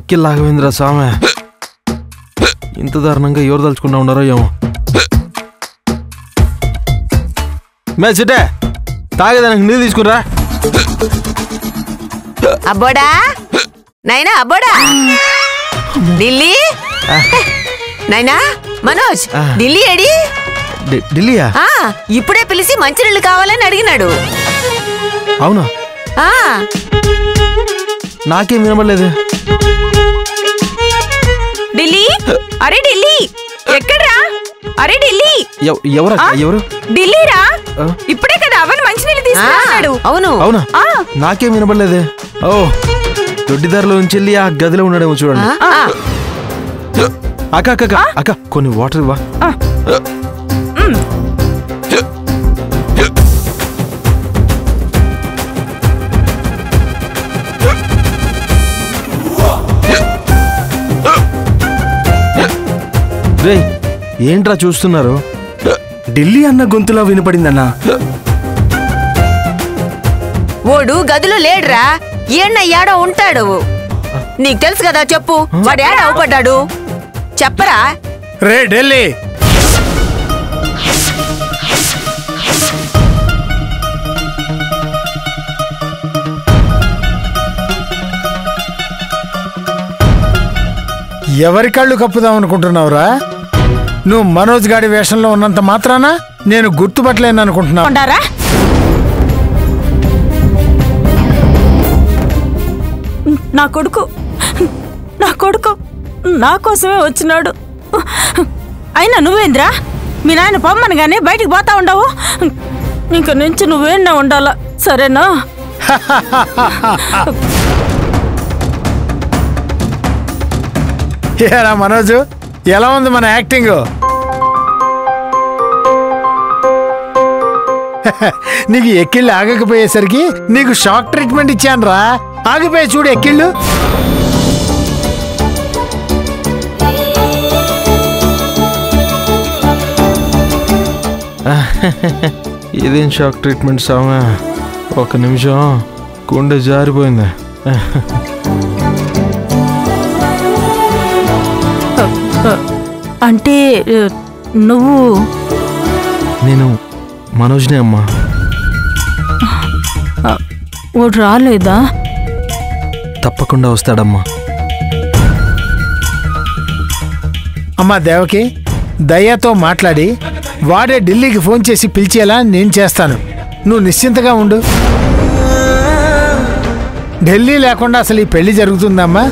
ఎక్కి లాగవేంద్ర స్వామి ఇంత దారుణంగా ఎవరు తలుచుకుంటా ఉన్నారో ఏమో మే చిటే తాగేదానికి నీళ్ళు తీసుకురా అబ్బోడా నైనా అబ్బోడా ఢిల్లీ నైనా మనోజ్ ఆ. ఢిల్లీ ఏడి ఢి- ఢిల్లీయా ఆ ఇప్పుడే పిలిచి మంచినీళ్ళు కావాలని అడిగినాడు అవునా ఆ నాకేం వినబడలేదు ఢిల్లీ అరే ఢిల్లీ ఎక్కడ్రా అరే ఢిల్లీ ఎవ- ఎవరక్క ఆ? ఎవరు ఢిల్లీరా ఆ? ఇప్పుడే కదా అవన్ మంచినీళ్ళు ఆ, తీసుకున్నాడు అవును అవునా ఆ, నాకేం వినబడలేదే ఓ దొడ్డిదారిలో నుంచి వెళ్ళి ఆ గదిలో ఉన్నాడేమో చూడండి ఆ, ఆ. అక్క అక్క అక్క, అక్క కొన్ని వాటర్ ఇవ్వా ఆ. మ్. రే ఏంట్రా చూస్తున్నారు ఢిల్లీ అన్న గొంతులా వినపడిందన్నా ఓడు గదిలో లేడురా ఏన్న ఏడో ఉంటాడు నీకు తెలుసు కదా చెప్పు వాడు ఏడ అవపడ్డాడు చెప్పరా రే ఢిల్లీ ఎవరి కళ్ళు కప్పుదాం అనుకుంటున్నావురా నువ్వు మనోజ్ గాడి వేషంలో ఉన్నంత మాత్రాన నేను గుర్తుపట్టలేను అనుకుంటున్నావు ఉండారా నా కొడుకు నా కొడుకు నా కోసమే వచ్చినాడు అయినా నువ్వేంద్రా మీ నాయన పొమ్మని గానీ బయటికి పోతా ఉండవు ఇంక నుంచి నువ్వేనా ఉండాలా సరేనా ఏరా మనోజు ఎలా ఉంది మన యాక్టింగ్ నీకు ఎక్కిళ్ళు ఆగకపోయేసరికి నీకు షాక్ ట్రీట్మెంట్ ఇచ్చాను రా ఆగిపోయి చూడు ఎక్కిళ్ళు ఇదేం షాక్ ట్రీట్మెంట్ సామా ఒక నిమిషం గుండె జారిపోయింది అంటే ఆ, నువ్వు నేను మనోజ్నే అమ్మా వాడు రాలేదా తప్పకుండా వస్తాడమ్మా అమ్మా దేవకి దయ్యాతో మాట్లాడి వాడే ఢిల్లీకి ఫోన్ చేసి పిలిచేలా నేను చేస్తాను నువ్వు నిశ్చింతగా ఉండు ఢిల్లీ లేకుండా అసలు ఈ పెళ్లి జరుగుతుందమ్మా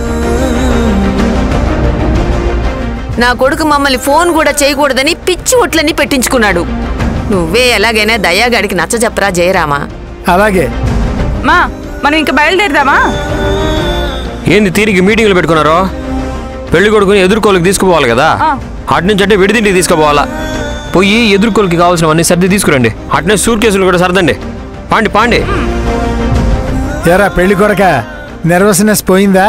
నా కొడుకు మమ్మల్ని ఫోన్ కూడా చేయకూడదని పిచ్చి ఒట్లని పెట్టించుకున్నాడు నువ్వే ఎలాగైనా దయాగాడికి నచ్చ చెప్పరా జయరామా అలాగే మా మనం ఇంక బయలుదేరదామా ఏంది తీరికి మీటింగ్లు పెట్టుకున్నారో పెళ్లి కొడుకుని ఎదుర్కోలకి తీసుకుపోవాలి కదా ఆ. అటు నుంచి అంటే విడిదింటికి తీసుకుపోవాలా పోయి ఎదుర్కోలకి కావాల్సినవన్నీ సర్ది తీసుకురండి అట్నే సూట్ కేసులు కూడా సర్దండి పాండి పాండి ఎరా పెళ్లి కొరక నెర్వస్నెస్ పోయిందా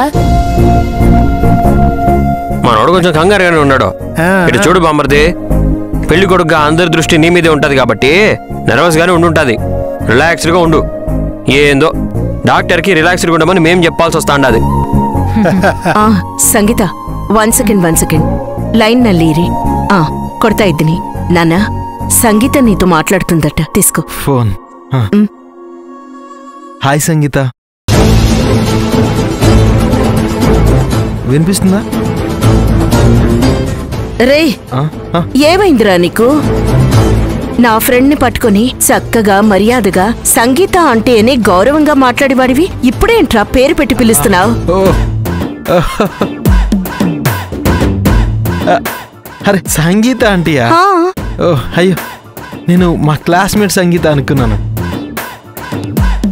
మనోడు కొంచెం కంగారుగానే ఉన్నాడు ఆ, ఇటు చూడు బామ్మర్ది పెళ్లి కొడుకుగా అందరి దృష్టి నీ మీదే ఉంటది కాబట్టి నర్వస్ గానే ఉండుంటది రిలాక్స్డ్ గా ఉండు ఏందో డాక్టర్ కి రిలాక్స్డ్ ఉండమని మేం చెప్పాల్సి వస్తా ఉండదు ಆ ಸಂಗೀತ one second one second line నల్లీరి ఆ కొడతా ఇద్దిని నాన్న సంగీత నీతో మాట్లాడుతుందట తీసుకో ఫోన్ ఆ. మ్. హాయ్ సంగీత వినిపిస్తుందా రే ఆ? ఆ? ఏమైందిరా నీకు నా ఫ్రెండ్ని పట్టుకొని చక్కగా మర్యాదగా సంగీత అంటేనే గౌరవంగా మాట్లాడేవాడివి ఇప్పుడేంట్రా పేరు పెట్టి పిలుస్తున్నావు ఓ ఆ, అరే సంగీత ఆంటీయా ఓ అయ్యో నేను మా క్లాస్మేట్ సంగీత అనుకున్నాను